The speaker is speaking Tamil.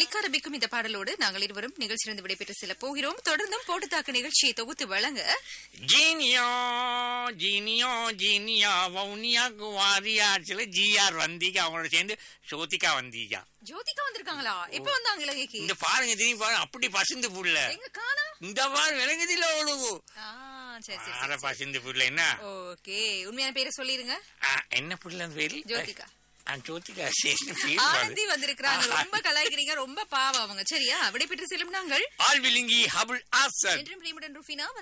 ஒலிக்காரபிக்கும் இந்த பாடலோடு நாங்கள் இருவரும் நிகழ்ச்சியிலிருந்து விடைபெற்று செல்ல போகிறோம் தொடர்ந்தும் போட்டுத்தாக்கு நிகழ்ச்சியை தொகுத்து வழங்க ஜீனியோ ஜீனியோ ஜீனியா வவுனியா குவாரியாச்சில ஜிஆர் வந்தீங்க அவங்களோட சேர்ந்து சோதிகா வந்தீங்க ஜோதிகா வந்திருக்காங்களா எப்ப வந்தாங்க இலங்கைக்கு இந்த பாருங்க திரும்பி பாருங்க அப்படி பசுந்து புள்ள எங்க காணா இந்த பாரு விளங்குதில்ல அவளுக்கு ஆ, சரி சரி, ஆற சரி பசுந்து புள்ள என்ன ஓகே உண்மையான பேரை சொல்லிருங்க ஆ, என்ன புள்ள அந்த பேரு ஜோதிகா. ஆ, ஜோதிகா சரி பேர் ஆனந்தி பாரு. வந்திருக்கிறாங்க ரொம்ப கலாய்க்கிறீங்க ரொம்ப பாவம் அவங்க சரியா விடைபெற்று செல்லும் நாங்கள் ஆள் விழுங்கி ஹபுல் ஆசன் என்றும் பிரேமுடன் ருஃபினா